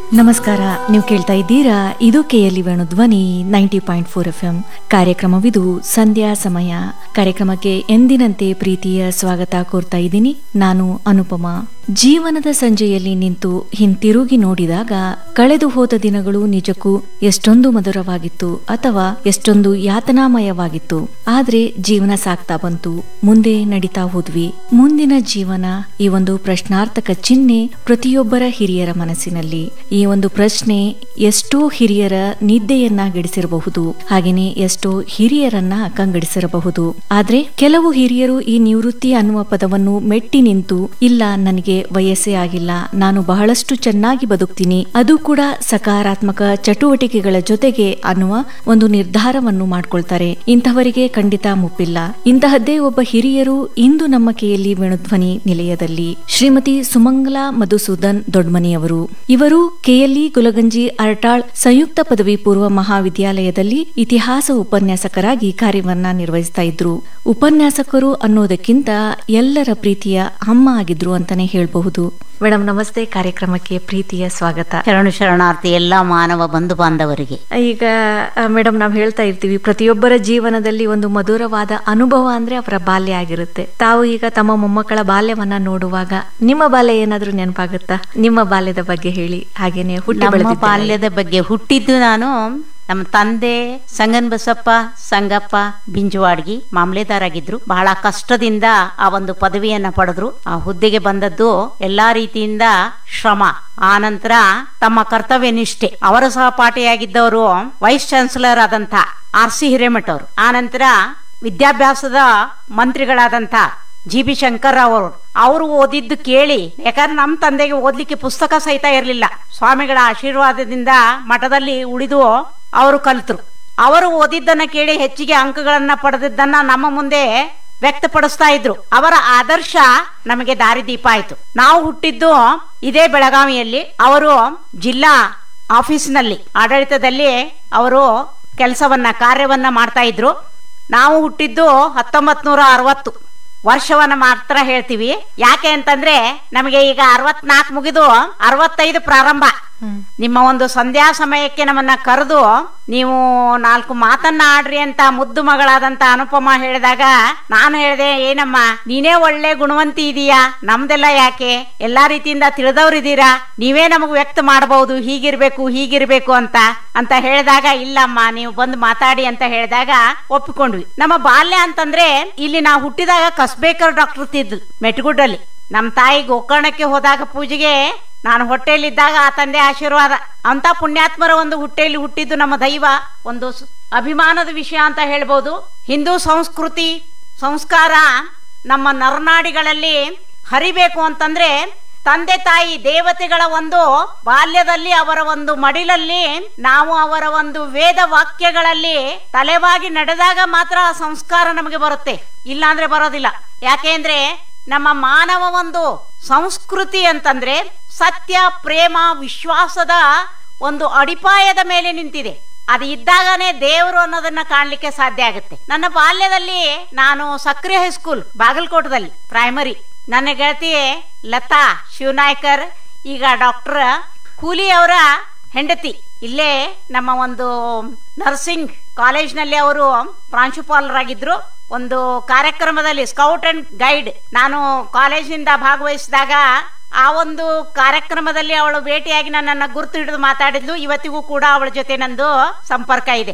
ನಮಸ್ಕಾರ ನೀವು ಕೇಳ್ತಾ ಇದ್ದೀರಾ ಇದು KLE Venu Dhwani ninety point four F M ಕಾರ್ಯಕ್ರಮವಿದು ಸಂಧ್ಯಾ ಸಮಯ ಕಾರ್ಯಕ್ರಮಕ್ಕೆ ಎಂದಿನಂತೆ ಪ್ರೀತಿಯ ಸ್ವಾಗತ ಕೋರ್ತಾ ಇದ್ದೀನಿ ನಾನು ಅನುಪಮಾ ಜೀವನದ ಸಂಜೆಯಲ್ಲಿ ನಿಂತು ಹಿಂತಿರುಗಿ ನೋಡಿದಾಗ ಕಳೆದು ಹೋದ ದಿನಗಳು ನಿಜಕ್ಕೂ ಎಷ್ಟೊಂದು ಮಧುರವಾಗಿತ್ತು ಅಥವಾ ಎಷ್ಟೊಂದು ಯಾತನಾಮಯವಾಗಿತ್ತು ಆದ್ರೆ ಜೀವನ ಸಾಕ್ತಾ ಬಂತು ಮುಂದೆ ನಡೀತಾ ಹೋದ್ವಿ ಮುಂದಿನ ಜೀವನ ಈ ಒಂದು ಪ್ರಶ್ನಾರ್ಥಕ ಚಿಹ್ನೆ ಪ್ರತಿಯೊಬ್ಬರ ಹಿರಿಯರ ಮನಸ್ಸಿನಲ್ಲಿ ಈ ಒಂದು ಪ್ರಶ್ನೆ ಎಷ್ಟೋ ಹಿರಿಯರ ನಿದ್ದೆಯನ್ನ ಗೆಡಿಸಿರಬಹುದು ಹಾಗೇನೆ ಎಷ್ಟೋ ಹಿರಿಯರನ್ನ ಕಂಗಡಿಸಿರಬಹುದು ಆದ್ರೆ ಕೆಲವು ಹಿರಿಯರು ಈ ನಿವೃತ್ತಿ ಅನ್ನುವ ಪದವನ್ನು ಮೆಟ್ಟಿ ನಿಂತು ಇಲ್ಲ ನನಗೆ ವಯಸ್ಸೇ ಆಗಿಲ್ಲ ನಾನು ಬಹಳಷ್ಟು ಚೆನ್ನಾಗಿ ಬದುಕ್ತೀನಿ ಅದು ಕೂಡ ಸಕಾರಾತ್ಮಕ ಚಟುವಟಿಕೆಗಳ ಜೊತೆಗೆ ಅನ್ನುವ ಒಂದು ನಿರ್ಧಾರವನ್ನು ಮಾಡ್ಕೊಳ್ತಾರೆ ಇಂತಹವರಿಗೆ ಖಂಡಿತ ಮುಪ್ಪಿಲ್ಲ ಇಂತಹದ್ದೇ ಒಬ್ಬ ಹಿರಿಯರು ಇಂದು ನಮ್ಮ ಕೆಯಲ್ಲಿ ವೇಣುಧ್ವನಿ ನಿಲಯದಲ್ಲಿ ಶ್ರೀಮತಿ ಸುಮಂಗಲಾ ಮಧುಸೂದನ್ ದೊಡ್ಮನಿಯವರು ಇವರು ಕೆಎಲ್ಇ ಗುಲಗಂಜಿ ಅರಟಾಳ್ ಸಂಯುಕ್ತ ಪದವಿ ಪೂರ್ವ ಮಹಾವಿದ್ಯಾಲಯದಲ್ಲಿ ಇತಿಹಾಸ ಉಪನ್ಯಾಸಕರಾಗಿ ಕಾರ್ಯವನ್ನ ನಿರ್ವಹಿಸ್ತಾ ಇದ್ರು ಉಪನ್ಯಾಸಕರು ಅನ್ನೋದಕ್ಕಿಂತ ಎಲ್ಲರ ಪ್ರೀತಿಯ ಅಮ್ಮ ಆಗಿದ್ರು ಅಂತಾನೆ ಹೇಳ್ಬಹುದು ಮೇಡಮ್ ನಮಸ್ತೆ ಕಾರ್ಯಕ್ರಮಕ್ಕೆ ಪ್ರೀತಿಯ ಸ್ವಾಗತ ಶರಣು ಶರಣಾರ್ಥಿ ಎಲ್ಲ ಮಾನವ ಬಂಧು ಬಾಂಧವರಿಗೆ ಈಗ ಮೇಡಮ್ ನಾವು ಹೇಳ್ತಾ ಇರ್ತೀವಿ ಪ್ರತಿಯೊಬ್ಬರ ಜೀವನದಲ್ಲಿ ಒಂದು ಮಧುರವಾದ ಅನುಭವ ಅಂದ್ರೆ ಅವರ ಬಾಲ್ಯ ಆಗಿರುತ್ತೆ ತಾವು ಈಗ ತಮ್ಮ ಮೊಮ್ಮಕ್ಕಳ ಬಾಲ್ಯವನ್ನ ನೋಡುವಾಗ ನಿಮ್ಮ ಬಾಲ್ಯ ಏನಾದ್ರೂ ನೆನಪಾಗುತ್ತಾ ನಿಮ್ಮ ಬಾಲ್ಯದ ಬಗ್ಗೆ ಹೇಳಿ ಹಾಗೇನೆ ಹುಟ್ಟಿ ನಮ್ಮ ಬೆಳೆದಿದ್ದ ಬಾಲ್ಯದ ಬಗ್ಗೆ ಹುಟ್ಟಿದ್ದು ನಾನು ನಮ್ಮ ತಂದೆ ಸಂಗನ್ ಬಸಪ್ಪ ಸಂಗಪ್ಪ ಬಿಂಜುವಾಡ್ಗಿ ಮಾಮಲೆದಾರಾಗಿದ್ರು ಬಹಳ ಕಷ್ಟದಿಂದ ಆ ಒಂದು ಪದವಿಯನ್ನ ಪಡೆದ್ರು ಆ ಹುದ್ದೆಗೆ ಬಂದದ್ದು ಎಲ್ಲಾ ರೀತಿಯಿಂದ ಶ್ರಮ ಆ ನಂತರ ತಮ್ಮ ಕರ್ತವ್ಯ ನಿಷ್ಠೆ ಅವರ ಸಹಪಾಠಿಯಾಗಿದ್ದವರು ವೈಸ್ ಚಾನ್ಸಲರ್ ಆದಂತ ಆರ್ ಸಿ ಹಿರೇಮಠ್ ಅವರು ಆ ನಂತರ ವಿದ್ಯಾಭ್ಯಾಸದ ಮಂತ್ರಿಗಳಾದಂತ ಜಿ ಬಿ ಶಂಕರ್ ರಾವ್ ಅವರು ಅವರು ಓದಿದ್ದು ಕೇಳಿ ಯಾಕಂದ್ರೆ ನಮ್ಮ ತಂದೆಗೆ ಓದ್ಲಿಕ್ಕೆ ಪುಸ್ತಕ ಸಹಿತ ಇರಲಿಲ್ಲ ಸ್ವಾಮಿಗಳ ಆಶೀರ್ವಾದದಿಂದ ಮಠದಲ್ಲಿ ಉಳಿದು ಅವರು ಕಲಿತರು ಅವರು ಓದಿದ್ದನ್ನ ಕೇಳಿ ಹೆಚ್ಚಿಗೆ ಅಂಕಗಳನ್ನ ಪಡೆದಿದ್ದನ್ನ ನಮ್ಮ ಮುಂದೆ ವ್ಯಕ್ತಪಡಿಸ್ತಾ ಇದ್ರು ಅವರ ಆದರ್ಶ ನಮಗೆ ದಾರಿದೀಪ ಆಯ್ತು ನಾವು ಹುಟ್ಟಿದ್ದು ಇದೇ ಬೆಳಗಾವಿಯಲ್ಲಿ ಅವರು ಜಿಲ್ಲಾ ಆಫೀಸ್ನಲ್ಲಿ ಆಡಳಿತದಲ್ಲಿ ಅವರು ಕೆಲಸವನ್ನ ಕಾರ್ಯವನ್ನ ಮಾಡ್ತಾ ಇದ್ರು ನಾವು ಹುಟ್ಟಿದ್ದು ಹತ್ತೊಂಬತ್ ನೂರ ಅರವತ್ತು ವರ್ಷವನ್ನ ಮಾತ್ರ ಹೇಳ್ತೀವಿ ಯಾಕೆ ಅಂತಂದ್ರೆ ನಮಗೆ ಈಗ ಅರವತ್ನಾಲ್ಕು ಮುಗಿದು ಅರವತ್ತೈದು ಪ್ರಾರಂಭ ನಿಮ್ಮ ಒಂದು ಸಂಧ್ಯಾ ಸಮಯಕ್ಕೆ ನಮ್ಮನ್ನ ಕರೆದು ನೀವು ನಾಲ್ಕು ಮಾತನ್ನ ಆಡ್ರಿ ಅಂತ ಮುದ್ದು ಮಗಳಾದಂತ ಅನುಪಮ ಹೇಳಿದಾಗ ನಾನು ಹೇಳಿದೆ ಏನಮ್ಮ ನೀನೇ ಒಳ್ಳೆ ಗುಣವಂತಿ ಇದೀಯಾ ನಮ್ದೆಲ್ಲ ಯಾಕೆ ಎಲ್ಲಾ ರೀತಿಯಿಂದ ತಿಳಿದವ್ರಿದ್ದೀರಾ ನೀವೇ ನಮಗ್ ವ್ಯಕ್ತ ಮಾಡಬಹುದು ಹೀಗಿರ್ಬೇಕು ಹೀಗಿರ್ಬೇಕು ಅಂತ ಅಂತ ಹೇಳಿದಾಗ ಇಲ್ಲಮ್ಮ ನೀವು ಬಂದು ಮಾತಾಡಿ ಅಂತ ಹೇಳಿದಾಗ ಒಪ್ಪಿಕೊಂಡ್ವಿ ನಮ್ಮ ಬಾಲ್ಯ ಅಂತಂದ್ರೆ ಇಲ್ಲಿ ನಾವು ಹುಟ್ಟಿದಾಗ ಕಸ್ಬೇಕರ್ ಡಾಕ್ಟರ್ ತಿದ್ದು ಮೆಟ್ಗುಡ್ಡಲ್ಲಿ ನಮ್ಮ ತಾಯಿ ಗೋಕರ್ಣಕ್ಕೆ ಹೋದಾಗ ಪೂಜೆಗೆ ನಾನು ಹೊಟ್ಟೆಯಲ್ಲಿದ್ದಾಗ ಆ ತಂದೆ ಆಶೀರ್ವಾದ ಅಂತ ಪುಣ್ಯಾತ್ಮರ ಒಂದು ಹುಟ್ಟೆಯಲ್ಲಿ ಹುಟ್ಟಿದ್ದು ನಮ್ಮ ದೈವ ಒಂದು ಸ್- ಅಭಿಮಾನದ ವಿಷಯ ಅಂತ ಹೇಳ್ಬೋದು ಹಿಂದೂ ಸಂಸ್ಕೃತಿ ಸಂಸ್ಕಾರ ನಮ್ಮ ನರನಾಡಿಗಳಲ್ಲಿ ಹರಿಬೇಕು ಅಂತಂದ್ರೆ ತಂದೆ ತಾಯಿ ದೇವತೆಗಳ ಒಂದು ಬಾಲ್ಯದಲ್ಲಿ ಅವರ ಒಂದು ಮಡಿಲಲ್ಲಿ ನಾವು ಅವರ ಒಂದು ವೇದ ವಾಕ್ಯಗಳಲ್ಲಿ ತಲೆವಾಗಿ ನಡೆದಾಗ ಮಾತ್ರ ಆ ಸಂಸ್ಕಾರ ನಮಗೆ ಬರುತ್ತೆ ಇಲ್ಲಾಂದ್ರೆ ಬರೋದಿಲ್ಲ ಯಾಕೆಂದ್ರೆ ನಮ್ಮ ಮಾನವ ಒಂದು ಸಂಸ್ಕೃತಿ ಅಂತಂದ್ರೆ ಸತ್ಯ ಪ್ರೇಮ ವಿಶ್ವಾಸದ ಒಂದು ಅಡಿಪಾಯದ ಮೇಲೆ ನಿಂತಿದೆ ಅದು ಇದ್ದಾಗನೇ ದೇವರು ಅನ್ನೋದನ್ನ ಕಾಣ್ಲಿಕ್ಕೆ ಸಾಧ್ಯ ಆಗುತ್ತೆ ನನ್ನ ಬಾಲ್ಯದಲ್ಲಿ ನಾನು ಸಕ್ರಿಯ ಹೈಸ್ಕೂಲ್ ಬಾಗಲಕೋಟದಲ್ಲಿ ಪ್ರೈಮರಿ ನನ್ನ ಗೆಳತಿ ಲತಾ ಶಿವನಾಯ್ಕರ್ ಈಗ ಡಾಕ್ಟರ್ ಕೂಲಿ ಅವರ ಹೆಂಡತಿ ಇಲ್ಲೇ ನಮ್ಮ ಒಂದು ನರ್ಸಿಂಗ್ ಕಾಲೇಜ್ನಲ್ಲಿ ಅವರು ಪ್ರಾಂಶುಪಾಲರಾಗಿದ್ರು ಒಂದು ಕಾರ್ಯಕ್ರಮದಲ್ಲಿ ಸ್ಕೌಟ್ ಅಂಡ್ ಗೈಡ್ ನಾನು ಕಾಲೇಜಿನಿಂದ ಭಾಗವಹಿಸಿದಾಗ ಆ ಒಂದು ಕಾರ್ಯಕ್ರಮದಲ್ಲಿ ಅವಳು ಭೇಟಿಯಾಗಿ ನನ್ನನ್ನ ಗುರುತು ಹಿಡಿದು ಮಾತಾಡಿದ್ಲು ಇವತ್ತಿಗೂ ಕೂಡ ಅವಳ ಜೊತೆ ನಂದು ಸಂಪರ್ಕ ಇದೆ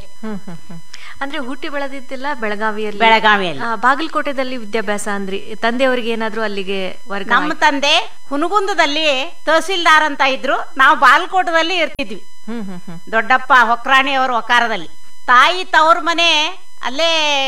ಅಂದ್ರೆ ಹುಟ್ಟಿ ಬೆಳೆದಿದ್ದಿಲ್ಲ ಬೆಳಗಾವಿಯಲ್ಲಿ ಬೆಳಗಾವಿಯಲ್ಲಿ ಆ, ಬಾಗಲಕೋಟೆದಲ್ಲಿ ವಿದ್ಯಾಭ್ಯಾಸ ಅಂದ್ರಿ ತಂದೆಯವರಿಗೆ ಏನಾದ್ರೂ ಅಲ್ಲಿಗೆ ವರ್ಗ ನಮ್ಮ ತಂದೆ ಹುನಗುಂದದಲ್ಲಿ ತಹಸೀಲ್ದಾರ್ ಅಂತ ಇದ್ರು ನಾವು ಬಾಲ್ಕೋಟದಲ್ಲಿ ಇರ್ತಿದ್ವಿ ಹ್ಮ್ ಹ್ಮ್ ಹ್ಮ್ ದೊಡ್ಡಪ್ಪ ಹೊಕ್ರಾಣಿ ಅವರ ಒಕಾರದಲ್ಲಿ ತಾಯಿ ತವ್ರ ಮನೆ ಅಲ್ಲೇ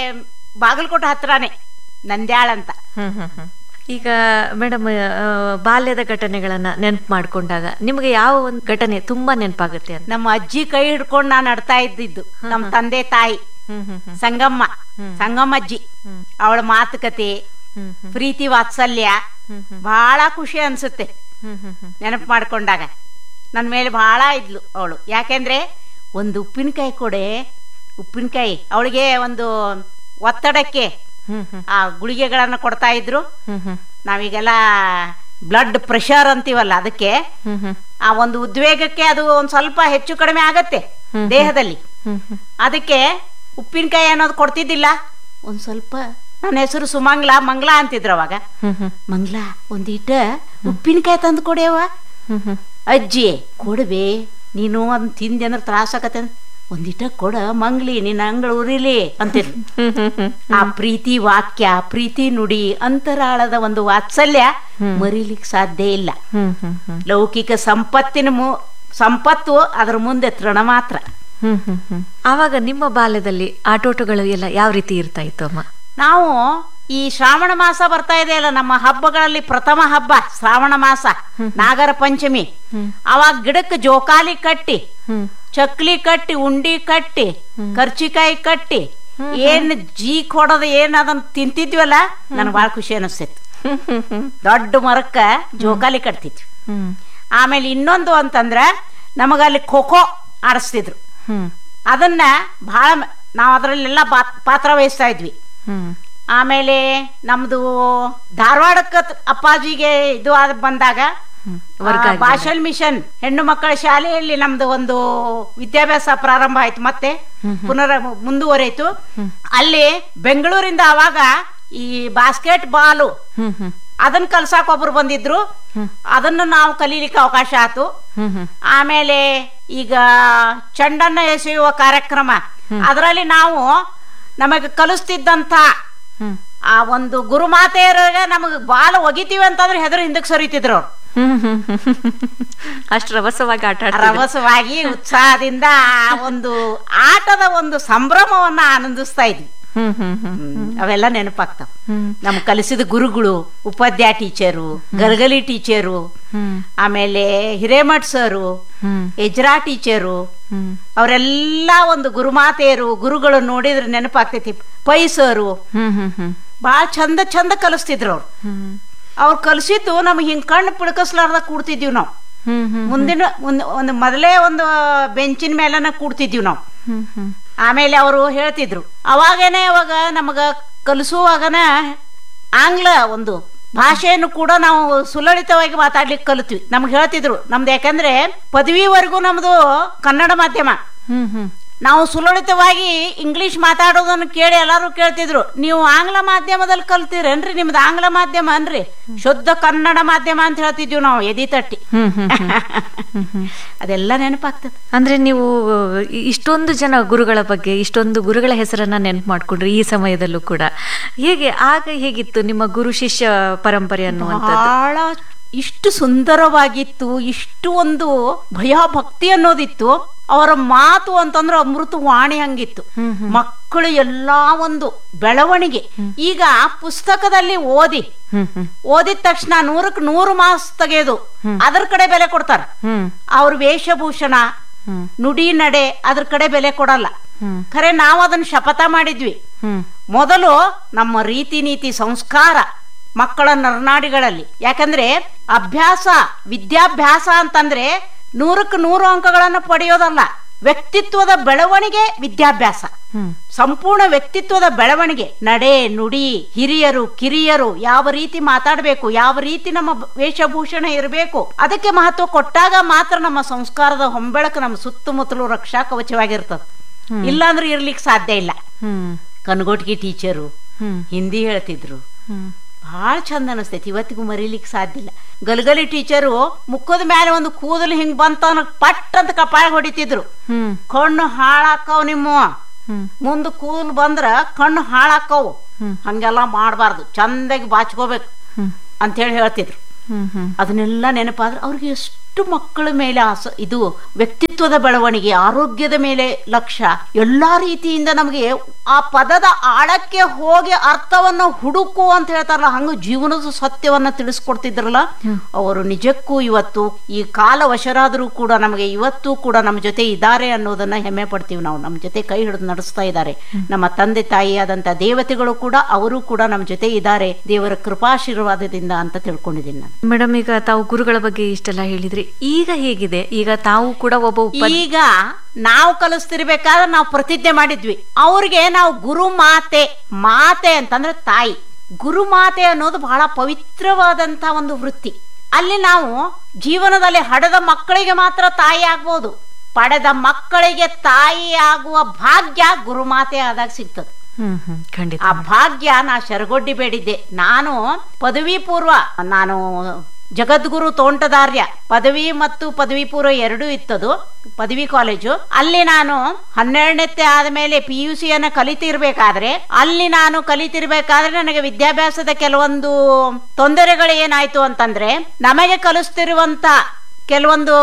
ಬಾಗಲಕೋಟೆ ಹತ್ರನೇ ನಂದ್ಯಾಳ್ ಅಂತ ಹ್ಮ್ ಹ್ಮ್ ಹ್ಮ್. ಈಗ ಮೇಡಮ್ ಬಾಲ್ಯದ ಘಟನೆಗಳನ್ನ ನೆನಪು ಮಾಡ್ಕೊಂಡಾಗ ನಿಮಗೆ ಯಾವ ಒಂದು ಘಟನೆ ತುಂಬಾ ನೆನಪಾಗುತ್ತೆ ಅಂತ ನಮ್ಮ ಅಜ್ಜಿ ಕೈ ಹಿಡ್ಕೊಂಡು ನಾನು ನಡ್ತಾ ಇದ್ದಿದ್ದು ನಮ್ಮ ತಂದೆ ತಾಯಿ ಹ್ಮ್ ಹ್ಮ್ ಹ್ಮ್ ಸಂಗಮ್ಮ ಸಂಗಮ್ಮಜ್ಜಿ ಹ್ಮ್. ಅವಳ ಮಾತುಕತೆ ಹ್ಮ್ ಹ್ಮ್ ಪ್ರೀತಿ ವಾತ್ಸಲ್ಯ ಹ್ಮ್ ಹ್ಮ್ ಬಹಳ ಖುಷಿ ಅನ್ಸುತ್ತೆ ಹ್ಮ್ ಹ್ಮ್ ಹ್ಮ್ ನೆನಪು ಮಾಡ್ಕೊಂಡಾಗ ನನ್ನ ಮೇಲೆ ಬಹಳ ಇದ್ಲು ಅವಳು ಯಾಕೆಂದ್ರೆ ಒಂದು ಉಪ್ಪಿನಕಾಯಿ ಕೊಡೆ ಉಪ್ಪಿನಕಾಯಿ ಅವಳಿಗೆ ಒಂದು ಒತ್ತಡಕ್ಕೆ ಹ್ಮ್ ಹ್ಮ್ ಆ ಗುಳಿಗೆಗಳನ್ನ ಕೊಡ್ತಾ ಇದ್ರು ಹ್ಮ್ ಹ್ಮ್ ನಾವೀಗೆಲ್ಲ ಬ್ಲಡ್ ಪ್ರೆಷರ್ ಅಂತೀವಲ್ಲ ಅದಕ್ಕೆ ಹ್ಮ್ ಹ್ಮ್ ಆ ಒಂದು ಉದ್ವೇಗಕ್ಕೆ ಅದು ಒಂದ್ ಸ್ವಲ್ಪ ಹೆಚ್ಚು ಕಡಿಮೆ ಆಗತ್ತೆ ದೇಹದಲ್ಲಿ ಹ್ಮ್ ಹ್ಮ್ ಅದಕ್ಕೆ ಉಪ್ಪಿನಕಾಯಿ ಅನ್ನೋದು ಕೊಡ್ತಿದ್ದಿಲ್ಲ ಒಂದ್ ಸ್ವಲ್ಪ ನನ್ನ ಹೆಸರು ಸುಮಂಗ್ಲ ಮಂಗ್ಲ ಅಂತಿದ್ರು ಅವಾಗ ಹ್ಮ್ ಹ್ಮ್ ಮಂಗ್ಲ ಒಂದೀಟ ಉಪ್ಪಿನಕಾಯಿ ತಂದು ಕೊಡ್ಯವ ಹ್ಮ್ ಹ್ಮ್ ಅಜ್ಜಿ ಕೊಡ್ಬೇ ನೀನು ಅದನ್ನ ತಿಂದೆ ಅಂದ್ರೆ ತ್ರಾಸಾಕತ್ತೆ ಒಂದಿಟ ಕೊಡ ಮಂಗ್ಲಿ ನಿನ್ನ ಅಂಗಳ ಉರಿಲಿ ಅಂತಿದ್ರು ಹ್ಮ್ ಹ್ಮ್ ಹ್ಮ್ ಆ ಪ್ರೀತಿ ವಾಕ್ಯ ಪ್ರೀತಿ ನುಡಿ ಅಂತರಾಳದ ಒಂದು ವಾತ್ಸಲ್ಯ ಮರೀಲಿಕ್ಕೆ ಸಾಧ್ಯ ಇಲ್ಲ ಹ್ಮ್ ಹ್ಮ್ ಹ್ಮ್ ಲೌಕಿಕ ಸಂಪತ್ತಿನ ಮು ಸಂಪತ್ತು ಅದ್ರ ಮುಂದೆ ತೃಣ ಮಾತ್ರ ಹ್ಮ್ ಹ್ಮ್ ಹ್ಮ್ ಆವಾಗ ನಿಮ್ಮ ಬಾಲ್ಯದಲ್ಲಿ ಆಟೋಟಗಳು ಎಲ್ಲ ಯಾವ ರೀತಿ ಇರ್ತಾ ಇತ್ತು ಅಮ್ಮ ನಾವು ಈ ಶ್ರಾವಣ ಮಾಸ ಬರ್ತಾ ಇದೆ ಅಲ್ಲ ನಮ್ಮ ಹಬ್ಬಗಳಲ್ಲಿ ಪ್ರಥಮ ಹಬ್ಬ ಶ್ರಾವಣ ಮಾಸ ನಾಗರ ಪಂಚಮಿ ಅವಾಗ ಗಿಡಕ್ಕೆ ಜೋಕಾಲಿ ಕಟ್ಟಿ ಹ್ಮ್ ಚಕ್ಲಿ ಕಟ್ಟಿ ಉಂಡಿ ಕಟ್ಟಿ ಕರ್ಚಿಕಾಯಿ ಕಟ್ಟಿ ಏನ್ ಜೀ ಕೊಡೋದು ಏನ್ ಅದನ್ನ ತಿಂತಿದ್ವಲ್ಲ ನನಗೆ ಬಹಳ ಖುಷಿ ಅನಿಸ್ತಿತ್ತು ಹ್ಮ್ ಹ್ಮ್ ಹ್ಮ್ ದೊಡ್ಡ ಮರಕ್ಕ ಜೋಕಾಲಿ ಕಟ್ತಿದ್ವಿ ಹ್ಮ್ ಆಮೇಲೆ ಇನ್ನೊಂದು ಅಂತಂದ್ರ ನಮಗಲ್ಲಿ ಖೋಖೋ ಆಡಿಸ್ತಿದ್ರು ಹ್ಮ್ ಅದನ್ನ ಬಹಳ ನಾವು ಅದರಲ್ಲೆಲ್ಲ ಪಾತ್ರ ವಹಿಸ್ತಾ ಇದ್ವಿ ಹ್ಮ್ ಆಮೇಲೆ ನಮ್ದು ಧಾರವಾಡಕ್ಕ ಅಪ್ಪಾಜಿಗೆ ಇದು ಆದ ಬಂದಾಗ ಹ್ಮ್ ಆ, ಭಾಷಲ್ ಮಿಷನ್ ಹೆಣ್ಣು ಮಕ್ಕಳ ಶಾಲೆಯಲ್ಲಿ ನಮ್ದು ಒಂದು ವಿದ್ಯಾಭ್ಯಾಸ ಪ್ರಾರಂಭ ಆಯ್ತು ಮತ್ತೆ ಪುನರ ಮುಂದುವರಿಯಿತು ಅಲ್ಲಿ ಬೆಂಗಳೂರಿಂದ ಅವಾಗ ಈ ಬಾಸ್ಕೆಟ್ ಬಾಲು ಹ್ಮ್ ಹ್ಮ್ ಅದನ್ನ ಕಲ್ಸಾಕ್ ಒಬ್ರು ಬಂದಿದ್ರು ಅದನ್ನು ನಾವು ಕಲೀಲಿಕ್ಕೆ ಅವಕಾಶ ಆಯ್ತು ಹ್ಮ್ ಹ್ಮ್ ಆಮೇಲೆ ಈಗ ಚೆಂಡನ್ನ ಎಸೆಯುವ ಕಾರ್ಯಕ್ರಮ ಅದರಲ್ಲಿ ನಾವು ನಮಗೆ ಕಲಿಸ್ತಿದ್ದಂತ ಹ್ಮ್ ಆ ಒಂದು ಗುರುಮಾತೆಯರಿಗೆ ನಮಗೆ ಬಾಲ ಒಗಿತೀವಿ ಅಂತಂದ್ರೆ ಹೆದರು ಹಿಂದಕ್ಕೆ ಸರಿತಿದ್ರು ಅವ್ರು ಹ್ಮ್ ಹ್ಮ್ ಹ್ಮ್ ಹ್ಮ್ ಅಷ್ಟು ರಭಸವಾಗಿ ಆಟ ಆಡ್ತಿದ್ರು. ರಭಸವಾಗಿ ಉತ್ಸಾಹದಿಂದ ಆ ಒಂದು ಆಟದ ಒಂದು ಸಂಭ್ರಮವನ್ನ ಆನಂದಿಸ್ತಾ ಇದ್ವಿ ಹ್ಮ್ ಹ್ಮ್ ಹ್ಮ್ ಹ್ಮ್, ಅವೆಲ್ಲ ನೆನಪಾಗ್ತಾವ ಹ್ಮ್ ನಮ್ ಕಲಿಸಿದ ಗುರುಗಳು ಉಪಾಧ್ಯಾಯ ಟೀಚರು ಗಲಗಲಿ ಟೀಚರು ಹ್ಮ್ ಆಮೇಲೆ ಹಿರೇಮಠ್ ಸರು ಹ್ಮ್ ಎಜ್ರಾ ಟೀಚರು ಹ್ಮ್ ಅವರೆಲ್ಲ ಒಂದು ಗುರುಮಾತೆಯರು ಗುರುಗಳು ನೋಡಿದ್ರೆ ನೆನಪಾಗ್ತೈತಿ ಪೈ ಸರು ಹ್ಮ್ ಹ್ಮ್ ಹ್ಮ್ ಭಾಳ ಚಂದ ಚಂದ ಕಲಿಸ್ತಿದ್ರು ಅವ್ರು ಹ್ಮ್ ಅವ್ರು ಕಲಿಸಿದ್ದು ನಮ್ಗೆ ಹಿಂಗ್ ಕಣ್ಣು ಪಿಡ್ಕಸ್ಲಾರ್ದ ಕೂಡ್ತಿದ್ವಿ ನಾವು ಹ್ಮ್ ಹ್ಮ್ ಮುಂದಿನ ಒಂದು ಒಂದು ಮೊದಲೇ ಒಂದು ಬೆಂಚಿನ ಮೇಲನ ಕೂಡ್ತಿದ್ವಿ ನಾವು ಹ್ಮ್ ಹ್ಮ್ ಆಮೇಲೆ ಅವರು ಹೇಳ್ತಿದ್ರು ಅವಾಗೇನೆ ಅವಾಗ ನಮಗ ಕಲಿಸುವಾಗನ ಆಂಗ್ಲ ಒಂದು ಭಾಷೆಯನ್ನು ಕೂಡ ನಾವು ಸುಲಲಿತವಾಗಿ ಮಾತಾಡ್ಲಿಕ್ಕೆ ಕಲಿತ್ವಿ ನಮ್ಗೆ ಹೇಳ್ತಿದ್ರು ನಮ್ದು ಯಾಕಂದ್ರೆ ಪದವಿವರೆಗೂ ನಮ್ದು ಕನ್ನಡ ಮಾಧ್ಯಮ ಹ್ಮ್ ಹ್ಮ್ ನಾವು ಸುಲಲಿತವಾಗಿ ಇಂಗ್ಲಿಷ್ ಮಾತಾಡೋದನ್ನು ಕೇಳಿ ಎಲ್ಲರೂ ಕೇಳ್ತಿದ್ರು ನೀವು ಆಂಗ್ಲ ಮಾಧ್ಯಮದಲ್ಲಿ ಕಲ್ತೀರೇನ್ರಿ ನಿಮ್ದು ಆಂಗ್ಲ ಮಾಧ್ಯಮ ಅನ್ರಿ ಶುದ್ಧ ಕನ್ನಡ ಮಾಧ್ಯಮ ಅಂತ ಹೇಳ್ತಿದ್ವಿ ನಾವು ಎದಿ ತಟ್ಟಿ ಹ್ಮ್ ಹ್ಮ್ ಹ್ಮ್ ಹ್ಮ್ ಅದೆಲ್ಲ ನೆನಪಾಗ್ತದೆ ಅಂದ್ರೆ ನೀವು ಇ- ಇಷ್ಟೊಂದು ಜನ ಗುರುಗಳ ಬಗ್ಗೆ ಇಷ್ಟೊಂದು ಗುರುಗಳ ಹೆಸರನ್ನ ನೆನಪು ಮಾಡ್ಕೊಂಡ್ರಿ ಈ ಸಮಯದಲ್ಲೂ ಕೂಡ ಹೇಗೆ ಆಗ ಹೇಗಿತ್ತು ನಿಮ್ಮ ಗುರು ಶಿಷ್ಯ ಪರಂಪರೆ ಅನ್ನುವಂಥದ್ದು ಬಹಳ ಇಷ್ಟು ಸುಂದರವಾಗಿತ್ತು ಇಷ್ಟು ಒಂದು ಭಯ ಭಕ್ತಿ ಅನ್ನೋದಿತ್ತು ಅವರ ಮಾತು ಅಂತಂದ್ರೆ ಅಮೃತ ವಾಣಿ ಹಂಗಿತ್ತು ಮಕ್ಕಳು ಎಲ್ಲಾ ಒಂದು ಬೆಳವಣಿಗೆ ಈಗ ಪುಸ್ತಕದಲ್ಲಿ ಓದಿ ಹ್ಮ್ ಹ್ಮ್ ಓದಿದ ತಕ್ಷಣ ನೂರಕ್ಕೆ ನೂರು ಮಾರ್ಕ್ಸ್ ತೆಗೆಯೋದು ಅದ್ರ ಕಡೆ ಬೆಲೆ ಕೊಡ್ತಾರ ಹ್ಮ್ ಅವ್ರ ವೇಷಭೂಷಣ ಹ್ಮ್ ನುಡಿ ನಡೆ ಅದ್ರ ಕಡೆ ಬೆಲೆ ಕೊಡಲ್ಲ ಹ್ಮ್ ಖರೆ ನಾವು ಅದನ್ನ ಶಪಥ ಮಾಡಿದ್ವಿ ಹ್ಮ್ ಮೊದಲು ನಮ್ಮ ರೀತಿ ನೀತಿ ಸಂಸ್ಕಾರ ಮಕ್ಕಳ ನರನಾಡಿಗಳಲ್ಲಿ ಯಾಕಂದ್ರೆ ಅಭ್ಯಾಸ ವಿದ್ಯಾಭ್ಯಾಸ ಅಂತಂದ್ರೆ ನೂರಕ್ಕೆ ನೂರು ಅಂಕಗಳನ್ನು ಪಡೆಯೋದಲ್ಲ ವ್ಯಕ್ತಿತ್ವದ ಬೆಳವಣಿಗೆ ವಿದ್ಯಾಭ್ಯಾಸ ಹ್ಮ್ ಸಂಪೂರ್ಣ ವ್ಯಕ್ತಿತ್ವದ ಬೆಳವಣಿಗೆ ನಡೆ ನುಡಿ ಹಿರಿಯರು ಕಿರಿಯರು ಯಾವ ರೀತಿ ಮಾತಾಡಬೇಕು ಯಾವ ರೀತಿ ನಮ್ಮ ಬ- ವೇಷಭೂಷಣ ಇರಬೇಕು ಅದಕ್ಕೆ ಮಹತ್ವ ಕೊಟ್ಟಾಗ ಮಾತ್ರ ನಮ್ಮ ಸಂಸ್ಕಾರದ ಹೊಂಬೆಳಕು ನಮ್ಮ ಸುತ್ತಮುತ್ತಲು ರಕ್ಷಾ ಕವಚವಾಗಿರ್ತದೆ ಇಲ್ಲಾಂದ್ರೆ ಇರ್ಲಿಕ್ಕೆ ಸಾಧ್ಯ ಇಲ್ಲ ಹ್ಮ್ ಕನಗೋಟ್ಗಿ ಟೀಚರು ಹ್ಮ್ ಹಿಂದಿ ಹೇಳ್ತಿದ್ರು ಹ್ಮ್ ಭಾಳ ಚಂದ ಅನಿಸ್ತೈತಿ ಇವತ್ತಿಗೂ ಮರೀಲಿಕ್ಕೆ ಸಾಧ್ಯ ಇಲ್ಲ ಗಲಗಲಿ ಟೀಚರು ಮುಖದ ಮೇಲೆ ಒಂದು ಕೂದಲು ಹಿಂಗ್ ಬಂತ ಪಟ್ ಅಂತ ಕಪಾಳ ಹೊಡಿತಿದ್ರು ಹ್ಮ್ ಕಣ್ಣು ಹಾಳಾಕವ್ ನಿಮ್ಮ ಹ್ಮ್ ಮುಂದೆ ಕೂದಲು ಬಂದ್ರ ಕಣ್ಣು ಹಾಳಾಕವು ಹ್ಮ್. ಹಂಗೆಲ್ಲ ಮಾಡಬಾರ್ದು ಚಂದಾಗಿ ಬಾಚ್ಕೋಬೇಕು ಹ್ಮ್ ಅಂತ ಹೇಳಿ ಹೇಳ್ತಿದ್ರು ಹ್ಮ್ ಹ್ಮ್ ಅದನ್ನೆಲ್ಲ ನೆನಪಾದ್ರೆ ಅವ್ರಿಗೆ ಎಷ್ಟು ಮಕ್ಕಳ ಮೇಲೆ ಆಸ ಇದು ವ್ಯಕ್ತಿತ್ವದ ಬೆಳವಣಿಗೆ ಆರೋಗ್ಯದ ಮೇಲೆ ಲಕ್ಷ್ಯ ಎಲ್ಲಾ ರೀತಿಯಿಂದ ನಮಗೆ ಆ ಪದದ ಆಳಕ್ಕೆ ಹೋಗಿ ಅರ್ಥವನ್ನ ಹುಡುಕು ಅಂತ ಹೇಳ್ತಾರಲ್ಲ ಹಂಗ ಜೀವನದ ಸತ್ಯವನ್ನ ತಿಳಿಸ್ಕೊಡ್ತಿದ್ರಲ್ಲ ಅವರು ನಿಜಕ್ಕೂ ಇವತ್ತು ಈ ಕಾಲ ವಶರಾದರೂ ಕೂಡ ನಮಗೆ ಇವತ್ತು ಕೂಡ ನಮ್ಮ ಜೊತೆ ಇದ್ದಾರೆ ಅನ್ನೋದನ್ನ ಹೆಮ್ಮೆ ಪಡ್ತೀವಿ ನಾವು ನಮ್ಮ ಜೊತೆ ಕೈ ಹಿಡಿದು ನಡೆಸ್ತಾ ಇದ್ದಾರೆ ನಮ್ಮ ತಂದೆ ತಾಯಿಯಾದಂತ ದೇವತೆಗಳು ಕೂಡ ಅವರು ಕೂಡ ನಮ್ಮ ಜೊತೆ ಇದ್ದಾರೆ ದೇವರ ಕೃಪಾಶೀರ್ವಾದದಿಂದ ಅಂತ ತಿಳ್ಕೊಂಡಿದ್ದೀನಿ ನಾನು ಮೇಡಮ್ ಈಗ ತಾವು ಗುರುಗಳ ಬಗ್ಗೆ ಇಷ್ಟೆಲ್ಲ ಹೇಳಿದ್ರಿ ಈಗ ಹೇಗಿದೆ ಈಗ ತಾವು ಕೂಡ ಒಬ್ಬ ಉಪ ಈಗ ನಾವು ಕಲಿಸ್ತಿರ್ಬೇಕಾದ್ರೆ ನಾವು ಪ್ರತಿಜ್ಞೆ ಮಾಡಿದ್ವಿ ಅವ್ರಿಗೆ ನಾವು ಗುರು ಮಾತೆ ಮಾತೆ ಅಂತಂದ್ರೆ ತಾಯಿ ಗುರು ಮಾತೆ ಅನ್ನೋದು ಬಹಳ ಪವಿತ್ರವಾದಂತ ಒಂದು ವೃತ್ತಿ ಅಲ್ಲಿ ನಾವು ಜೀವನದಲ್ಲಿ ಹಡೆದ ಮಕ್ಕಳಿಗೆ ಮಾತ್ರ ತಾಯಿ ಆಗ್ಬೋದು ಪಡೆದ ಮಕ್ಕಳಿಗೆ ತಾಯಿ ಆಗುವ ಭಾಗ್ಯ ಗುರುಮಾತೆ ಆದಾಗ ಸಿಗ್ತದೆ ಹ್ಮ್ ಹ್ಮ್ ಖಂಡಿತ ಆ ಭಾಗ್ಯ ನಾ ಶರಗೊಡ್ಡಿ ಬೇಡಿದ್ದೆ ನಾನು ಪದವಿ ಪೂರ್ವ ನಾನು ಜಗದ್ಗುರು ತೋಂಟದಾರ್ಯ ಪದವಿ ಮತ್ತು ಪದವಿ ಪೂರ್ವ ಎರಡೂ ಇತ್ತದು ಪದವಿ ಕಾಲೇಜು ಅಲ್ಲಿ ನಾನು ಹನ್ನೆರಡನೇತ್ತೆ ಆದಮೇಲೆ ಪಿ ಯು ಸಿಯನ್ನು ಕಲಿತಿರ್ಬೇಕಾದ್ರೆ ಅಲ್ಲಿ ನಾನು ಕಲಿತಿರ್ಬೇಕಾದ್ರೆ ನನಗೆ ವಿದ್ಯಾಭ್ಯಾಸದ ಕೆಲವೊಂದು ತೊಂದರೆಗಳು ಏನಾಯ್ತು ಅಂತಂದ್ರೆ ನಮಗೆ ಕಲಿಸ್ತಿರುವಂತ ಕೆಲವೊಂದು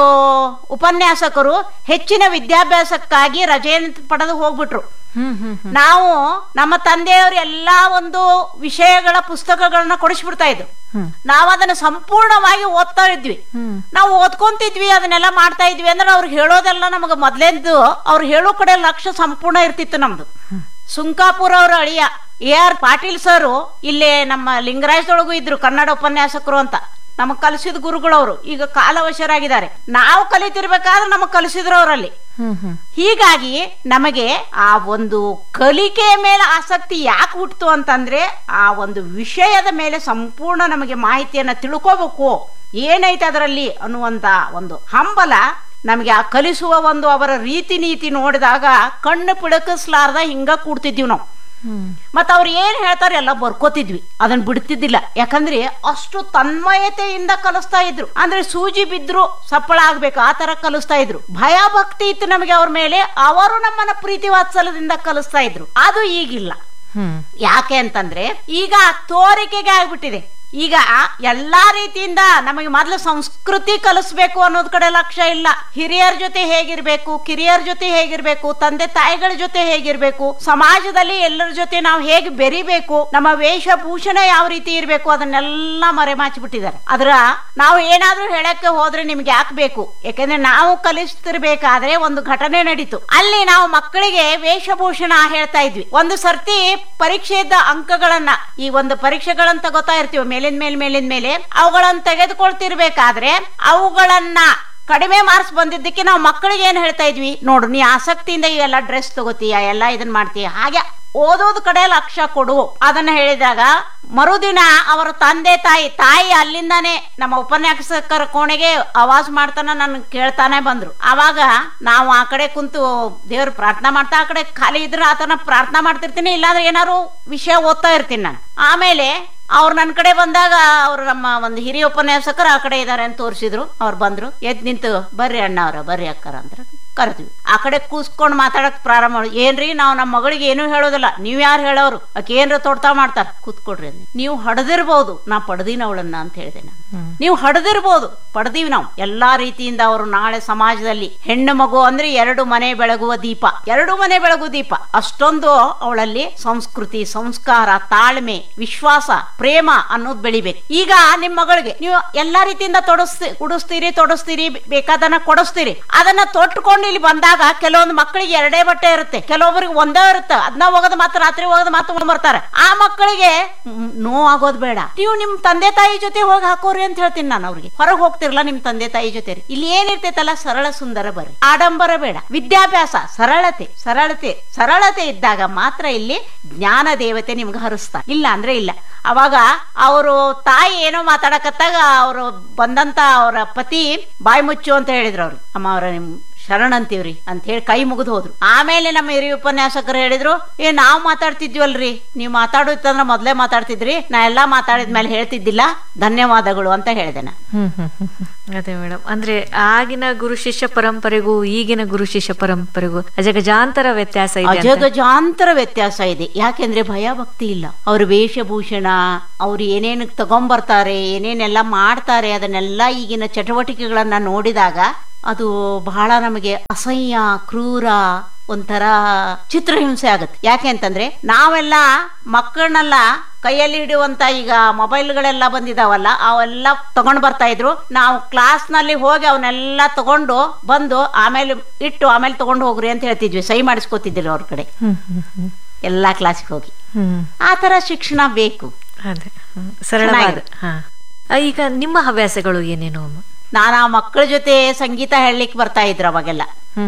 ಉಪನ್ಯಾಸಕರು ಹೆಚ್ಚಿನ ವಿದ್ಯಾಭ್ಯಾಸಕ್ಕಾಗಿ ರಜೆಯನ್ನು ಪಡೆದು ಹೋಗ್ಬಿಟ್ರು ಹ್ಮ್ ಹ್ಮ್ ಹ್ಮ್ ನಾವು ನಮ್ಮ ತಂದೆಯವರು ಎಲ್ಲಾ ಒಂದು ವಿಷಯಗಳ ಪುಸ್ತಕಗಳನ್ನ ಕೊಡಿಸ್ಬಿಡ್ತಾ ಇದ್ರು ಹ್ಮ್. ನಾವು ಅದನ್ನ ಸಂಪೂರ್ಣವಾಗಿ ಓದ್ತಾ ಇದ್ವಿ ಹ್ಮ್ ನಾವು ಓದ್ಕೊಂತಿದ್ವಿ ಅದನ್ನೆಲ್ಲ ಮಾಡ್ತಾ ಇದ್ವಿ ಅಂದ್ರೆ ಅವ್ರಿಗೆ ಹೇಳೋದೆಲ್ಲ ನಮಗೆ ಮೊದ್ಲೇದ್ದು ಅವ್ರು ಹೇಳೋ ಕಡೆ ಲಕ್ಷ್ಯ ಸಂಪೂರ್ಣ ಇರ್ತಿತ್ತು ನಮ್ದು ಸುಂಕಾಪುರ ಅವರ ಅಳಿಯ ಎ ಆರ್ ಪಾಟೀಲ್ ಸರು ಇಲ್ಲೇ ನಮ್ಮ ಲಿಂಗರಾಜದೊಳಗೂ ಇದ್ರು ಕನ್ನಡ ಉಪನ್ಯಾಸಕರು ಅಂತ ನಮಗ್ ಕಲಿಸಿದ ಗುರುಗಳವರು ಈಗ ಕಾಲವಶರಾಗಿದ್ದಾರೆ ನಾವು ಕಲಿತಿರ್ಬೇಕಾದ್ರೆ ನಮಗ್ ಕಲಿಸಿದ್ರು ಅವರಲ್ಲಿ ಹ್ಮ್ ಹ್ಮ್ ಹೀಗಾಗಿ ನಮಗೆ ಆ ಒಂದು ಕಲಿಕೆಯ ಮೇಲೆ ಆಸಕ್ತಿ ಯಾಕೆ ಹುಟ್ಟಿತು ಅಂತಂದ್ರೆ ಆ ಒಂದು ವಿಷಯದ ಮೇಲೆ ಸಂಪೂರ್ಣ ನಮಗೆ ಮಾಹಿತಿಯನ್ನ ತಿಳ್ಕೋಬೇಕು ಏನೈತೆ ಅದರಲ್ಲಿ ಅನ್ನುವಂತ ಒಂದು ಹಂಬಲ ನಮಗೆ ಆ ಕಲಿಸುವ ಒಂದು ಅವರ ರೀತಿ ನೀತಿ ನೋಡಿದಾಗ ಕಣ್ಣು ಪಿಡಕಿಸ್ಲಾರ್ದ ಹಿಂಗ ಕೂಡ್ತಿದ್ವಿ ನಾವು ಹ್ಮ್ ಮತ್ತ ಅವ್ರು ಏನ್ ಹೇಳ್ತಾರೆ ಎಲ್ಲ ಬರ್ಕೋತಿದ್ವಿ ಅದನ್ನ ಬಿಡ್ತಿದ್ದಿಲ್ಲ ಯಾಕಂದ್ರೆ ಅಷ್ಟು ತನ್ಮಯತೆಯಿಂದ ಕಲಿಸ್ತಾ ಇದ್ರು ಅಂದ್ರೆ ಸೂಜಿ ಬಿದ್ರು ಸಪ್ಪಳ ಆಗ್ಬೇಕು ಆ ತರ ಕಲಿಸ್ತಾ ಇದ್ರು ಭಯ ಭಕ್ತಿ ಇತ್ತು ನಮಗೆ ಅವ್ರ ಮೇಲೆ ಅವರು ನಮ್ಮನ್ನ ಪ್ರೀತಿ ವಾತ್ಸಲ್ಯದಿಂದ ಕಲಿಸ್ತಾ ಇದ್ರು ಅದು ಈಗಿಲ್ಲ ಹ್ಮ್ ಯಾಕೆ ಅಂತಂದ್ರೆ ಈಗ ತೋರಿಕೆಗೆ ಆಗ್ಬಿಟ್ಟಿದೆ ಈಗ ಎಲ್ಲಾ ರೀತಿಯಿಂದ ನಮಗೆ ಮೊದಲು ಸಂಸ್ಕೃತಿ ಕಲಿಸ್ಬೇಕು ಅನ್ನೋದ್ ಕಡೆ ಲಕ್ಷ್ಯ ಇಲ್ಲ ಹಿರಿಯರ ಜೊತೆ ಹೇಗಿರ್ಬೇಕು ಕಿರಿಯರ ಜೊತೆ ಹೇಗಿರ್ಬೇಕು ತಂದೆ ತಾಯಿಗಳ ಜೊತೆ ಹೇಗಿರ್ಬೇಕು ಸಮಾಜದಲ್ಲಿ ಎಲ್ಲರ ಜೊತೆ ನಾವು ಹೇಗೆ ಬೆರಿಬೇಕು ನಮ್ಮ ವೇಷಭೂಷಣ ಯಾವ ರೀತಿ ಇರಬೇಕು ಅದನ್ನೆಲ್ಲ ಮರೆಮಾಚಿಬಿಟ್ಟಿದ್ದಾರೆ ಅದ್ರ ನಾವು ಏನಾದ್ರೂ ಹೇಳಕ್ಕೆ ಹೋದ್ರೆ ನಿಮ್ಗೆ ಯಾಕೆ ಬೇಕು ಯಾಕಂದ್ರೆ ನಾವು ಕಲಿಸ್ತಿರ್ಬೇಕಾದ್ರೆ ಒಂದು ಘಟನೆ ನಡೀತು ಅಲ್ಲಿ ನಾವು ಮಕ್ಕಳಿಗೆ ವೇಷಭೂಷಣ ಹೇಳ್ತಾ ಇದ್ವಿ ಒಂದು ಸರ್ತಿ ಪರೀಕ್ಷೆದ ಅಂಕಗಳನ್ನ ಈ ಒಂದು ಪರೀಕ್ಷೆಗಳಂತ ಗೊತ್ತಾ ಇರ್ತೀವಿ ಮೇಲಿನ ಮೇಲೆ ಮೇಲಿನ ಮೇಲೆ ಅವುಗಳನ್ನ ತೆಗೆದುಕೊಳ್ತಿರ್ಬೇಕಾದ್ರೆ ಅವುಗಳನ್ನ ಕಡಿಮೆ ಮಾರ್ಕ್ಸ್ ಬಂದಿದ್ದಕ್ಕೆ ನಾವು ಮಕ್ಕಳಿಗೆ ಏನ್ ಹೇಳ್ತಾ ಇದ್ವಿ ನೋಡು ನೀ ಆಸಕ್ತಿಯಿಂದ ಇವೆಲ್ಲ ಡ್ರೆಸ್ ತಗೋತೀಯ ಎಲ್ಲ ಇದನ್ನ ಮಾಡ್ತೀಯ ಹಾಗೆ ಓದೋದ್ ಕಡೆ ಲಕ್ಷ್ಯ ಕೊಡು ಅದನ್ನ ಹೇಳಿದಾಗ ಮರುದಿನ ಅವರ ತಂದೆ ತಾಯಿ ತಾಯಿ ಅಲ್ಲಿಂದಾನೆ ನಮ್ಮ ಉಪನ್ಯಾಸಕರ ಕೋಣೆಗೆ ಆವಾಜ್ ಮಾಡ್ತಾನ ನನ್ ಕೇಳ್ತಾನೆ ಬಂದ್ರು ಅವಾಗ ನಾವು ಆ ಕಡೆ ಕುಂತು ದೇವ್ರ ಪ್ರಾರ್ಥನಾ ಮಾಡ್ತಾ ಆ ಕಡೆ ಖಾಲಿ ಇದ್ರೆ ಆತನ ಪ್ರಾರ್ಥನಾ ಮಾಡ್ತಿರ್ತೀನಿ ಇಲ್ಲಾಂದ್ರೆ ಏನಾರು ವಿಷಯ ಓದ್ತಾ ಇರ್ತೀನಿ ನಾನು ಆಮೇಲೆ ಅವ್ರು ನನ್ನ ಕಡೆ ಬಂದಾಗ ಅವ್ರು ನಮ್ಮ ಒಂದು ಹಿರಿಯ ಉಪನ್ಯಾಸಕರು ಆ ಕಡೆ ಇದಾರೆ ಅಂತ ತೋರಿಸಿದ್ರು ಅವ್ರು ಬಂದ್ರು ಎದ್ ನಿಂತು ಬರ್ರಿ ಅಣ್ಣ ಅವ್ರ ಬರ್ರಿ ಅಕ್ಕರ ಅಂತ ಕರೆದ್ವಿ ಆ ಕಡೆ ಕೂಸ್ಕೊಂಡು ಮಾತಾಡಕ್ ಪ್ರಾರಂಭ ಮಾಡಿ ಏನ್ರಿ ನಾವು ನಮ್ಮ ಮಗಳಿಗೆ ಏನೂ ಹೇಳೋದಿಲ್ಲ ನೀವ್ ಯಾರು ಹೇಳೋರು ಆಕೆ ಏನ್ರ ತೋಡ್ತಾ ಮಾಡ್ತಾರ ಕೂತ್ಕೊಡ್ರಿ ಅಂದೆ. ನೀವು ಹಡದಿರ್ಬೋದು ನಾ ಪಡೆದಿನ ಅವಳನ್ನ ಅಂತ ಹೇಳಿದೆ ನಾನು ನೀವು ಹಡದಿರ್ಬೋದು ಪಡೆದೀವಿ ನಾವು ಎಲ್ಲಾ ರೀತಿಯಿಂದ ಅವರು ನಾಳೆ ಸಮಾಜದಲ್ಲಿ ಹೆಣ್ಣು ಮಗು ಅಂದ್ರೆ ಎರಡು ಮನೆ ಬೆಳಗುವ ದೀಪ ಎರಡು ಮನೆ ಬೆಳಗುವ ದೀಪ ಅಷ್ಟೊಂದು ಅವಳಲ್ಲಿ ಸಂಸ್ಕೃತಿ ಸಂಸ್ಕಾರ ತಾಳ್ಮೆ ವಿಶ್ವಾಸ ಪ್ರೇಮ ಅನ್ನೋದು ಬೆಳಿಬೇಕು ಈಗ ನಿಮ್ ಮಗಳಿಗೆ ನೀವು ಎಲ್ಲಾ ರೀತಿಯಿಂದ ತೊಡಸ್ತಿ ಉಡಿಸ್ತೀರಿ ತೊಡಸ್ತೀರಿ ಬೇಕಾದನ್ನ ಕೊಡಿಸ್ತೀರಿ ಅದನ್ನ ತೊಟ್ಕೊಂಡು ಇಲ್ಲಿ ಬಂದಾಗ ಕೆಲವೊಂದು ಮಕ್ಕಳಿಗೆ ಎರಡೇ ಬಟ್ಟೆ ಇರುತ್ತೆ ಕೆಲವೊಬ್ಬರಿಗೆ ಒಂದೇ ಇರುತ್ತೆ ಅದನ್ನ ಹೋಗೋದು ಮತ್ತೆ ರಾತ್ರಿ ಹೋಗೋದು ಮತ್ತೆ ಬರ್ತಾರೆ ಆ ಮಕ್ಕಳಿಗೆ ಮ್, ನೋವು ಆಗೋದು ಬೇಡ ನೀವು ನಿಮ್ ತಂದೆ ತಾಯಿ ಜೊತೆ ಹೋಗಿ ಹಾಕೋರಿ ಅಂತ ಹೇಳ್ತೀನಿ ನಾನು ಅವ್ರಿಗೆ ಹೊರಗೆ ಹೋಗ್ತಿರಲ್ಲ ನಿಮ್ ತಂದೆ ತಾಯಿ ಜೊತೆ ರೀ. ಇಲ್ಲಿ ಏನಿರ್ತೈತಲ್ಲ ಸರಳ ಸುಂದರ ಬರ್ರಿ ಆಡಂಬರ ಬೇಡ ವಿದ್ಯಾಭ್ಯಾಸ ಸರಳತೆ ಸರಳತೆ ಸರಳತೆ ಇದ್ದಾಗ ಮಾತ್ರ ಇಲ್ಲಿ ಜ್ಞಾನ ದೇವತೆ ನಿಮ್ಗೆ ಹರಿಸ್ತಾ ಇಲ್ಲ ಅಂದ್ರೆ ಇಲ್ಲ ಅವಾಗ ಅವರು ತಾಯಿ ಏನೋ ಮಾತಾಡಕತ್ತಾಗ ಅವರು ಬಂದಂತ ಅವರ ಪತಿ ಬಾಯಿ ಮುಚ್ಚು ಅಂತ ಹೇಳಿದ್ರು ಅವ್ರು ಅಮ್ಮ ಅವರ ನಿಮ್ ಶರಣ ಅಂತೀವ್ರಿ ಅಂತ ಹೇಳಿ ಕೈ ಮುಗಿದು ಹೋದ್ರು ಆಮೇಲೆ ನಮ್ಮ ಹಿರಿಯ ಉಪನ್ಯಾಸಕರು ಹೇಳಿದ್ರು ಏ ನಾವ್ ಮಾತಾಡ್ತಿದ್ವಲ್ರಿ ನೀವು ಮಾತಾಡುತ್ತಂದ್ರೆ ಮೊದ್ಲೇ ಮಾತಾಡ್ತಿದ್ರಿ ನಾ ಎಲ್ಲಾ ಮಾತಾಡಿದ್ಮೇಲೆ ಹೇಳ್ತಿದ್ದಿಲ್ಲ ಧನ್ಯವಾದಗಳು ಅಂತ ಹೇಳಿದೆ ನಾ ಹ್ಮ್ ಹ್ಮ್ ಹ್ಮ್ ಹ್ಮ್. ಅದೇ ಮೇಡಮ್ ಅಂದ್ರೆ ಆಗಿನ ಗುರು ಶಿಷ್ಯ ಪರಂಪರೆಗೂ ಈಗಿನ ಗುರು ಶಿಷ್ಯ ಪರಂಪರೆಗೂ ಅಜಗಜಾಂತರ ವ್ಯತ್ಯಾಸ ಇದೆ ಅಂತ. ಅಜಗಜಾಂತರ ವ್ಯತ್ಯಾಸ ಇದೆ ಯಾಕೆಂದ್ರೆ ಭಯ ಭಕ್ತಿ ಇಲ್ಲ ಅವ್ರ ವೇಷಭೂಷಣ ಅವ್ರು ಏನೇನು ತಗೊಂಬರ್ತಾರೆ ಏನೇನೆಲ್ಲ ಮಾಡ್ತಾರೆ ಅದನ್ನೆಲ್ಲ ಈಗಿನ ಚಟುವಟಿಕೆಗಳನ್ನ ನೋಡಿದಾಗ ಅದು ಬಹಳ ನಮಗೆ ಅಸಹ್ಯ ಕ್ರೂರ ಒಂಥರ ಚಿತ್ರಹಿಂಸೆ ಆಗುತ್ತೆ ಯಾಕೆ ಅಂತಂದ್ರೆ ನಾವೆಲ್ಲ ಮಕ್ಕಳನ್ನೆಲ್ಲ ಕೈಯಲ್ಲಿ ಹಿಡಿಯುವಂತ ಈಗ ಮೊಬೈಲ್ಗಳೆಲ್ಲ ಬಂದಿದಾವಲ್ಲ ಅವೆಲ್ಲ ತಗೊಂಡ್ ಬರ್ತಾ ಇದ್ರು ನಾವು ಕ್ಲಾಸ್ ನಲ್ಲಿ ಹೋಗಿ ಅವನ್ನೆಲ್ಲ ತಗೊಂಡು ಬಂದು ಆಮೇಲೆ ಇಟ್ಟು ಆಮೇಲೆ ತಗೊಂಡು ಹೋಗ್ರಿ ಅಂತ ಹೇಳ್ತಿದ್ವಿ ಸಹಿ ಮಾಡಿಸ್ಕೊತಿದ್ರಿ ಅವ್ರ ಕಡೆ ಹ್ಮ್ ಹ್ಮ್ ಹ್ಮ್ ಎಲ್ಲಾ ಕ್ಲಾಸ್ಗೆ ಹೋಗಿ ಹ್ಮ್ ಆ ತರ ಶಿಕ್ಷಣ ಬೇಕು ಅದೇ ಹ್ಮ್. ಸರಳವಾದ ಚೆನ್ನಾಗಿದೆ. ಹಾ ಆ, ಈಗ ನಿಮ್ಮ ಹವ್ಯಾಸಗಳು ಏನೇನು ಅಮ್ಮ? ನಾನು ಆ ಮಕ್ಕಳ ಜೊತೆ ಸಂಗೀತ ಹೇಳಲಿಕ್ಕೆ ಬರ್ತಾ ಇದ್ರು ಅವಾಗೆಲ್ಲ ಹ್ಮ್ ಹ್ಮ್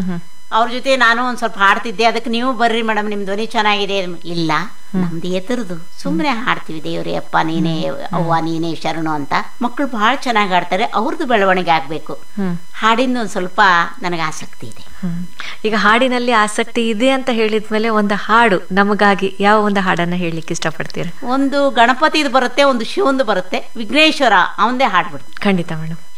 ಅವ್ರ ಜೊತೆ ನಾನು ಒಂದ್ ಸ್ವಲ್ಪ ಹಾಡ್ತಿದ್ದೆ ಅದಕ್ಕೆ ನೀವು ಬರ್ರಿ ಮೇಡಮ್ ನಿಮ್ ಧ್ವನಿ ಚೆನ್ನಾಗಿದೆ ಇಲ್ಲ ನಮ್ದು ಎತ್ತರದು ಸುಮ್ಮನೆ ಹಾಡ್ತೀವಿ ದೇವ್ರೇ ಅಪ್ಪ ನೀನೇ ಅವ್ವ ನೀನೇ ಶರಣು ಅಂತ ಮಕ್ಕಳು ಬಹಳ ಚೆನ್ನಾಗಿ ಹಾಡ್ತಾರೆ ಅವ್ರದ್ದು ಬೆಳವಣಿಗೆ ಆಗ್ಬೇಕು ಹ್ಮ್ ಹಾಡಿಂದ ಒಂದ್ ಸ್ವಲ್ಪ ನನಗೆ ಆಸಕ್ತಿ ಇದೆ ಹ್ಮ್. ಈಗ ಹಾಡಿನಲ್ಲಿ ಆಸಕ್ತಿ ಇದೆ ಅಂತ ಹೇಳಿದ್ಮೇಲೆ ಒಂದು ಹಾಡು ನಮಗಾಗಿ ಯಾವ ಒಂದು ಹಾಡನ್ನ ಹೇಳಲಿಕ್ಕೆ ಇಷ್ಟಪಡ್ತೀರಾ ಒಂದು ಗಣಪತಿದು ಬರುತ್ತೆ ಒಂದು ಶಿವಂದು ಬರುತ್ತೆ ವಿಘ್ನೇಶ್ವರ ಅವಂದೇ ಹಾಡ್ಬಿಡ್ತೀನಿ ಖಂಡಿತ ಮೇಡಮ್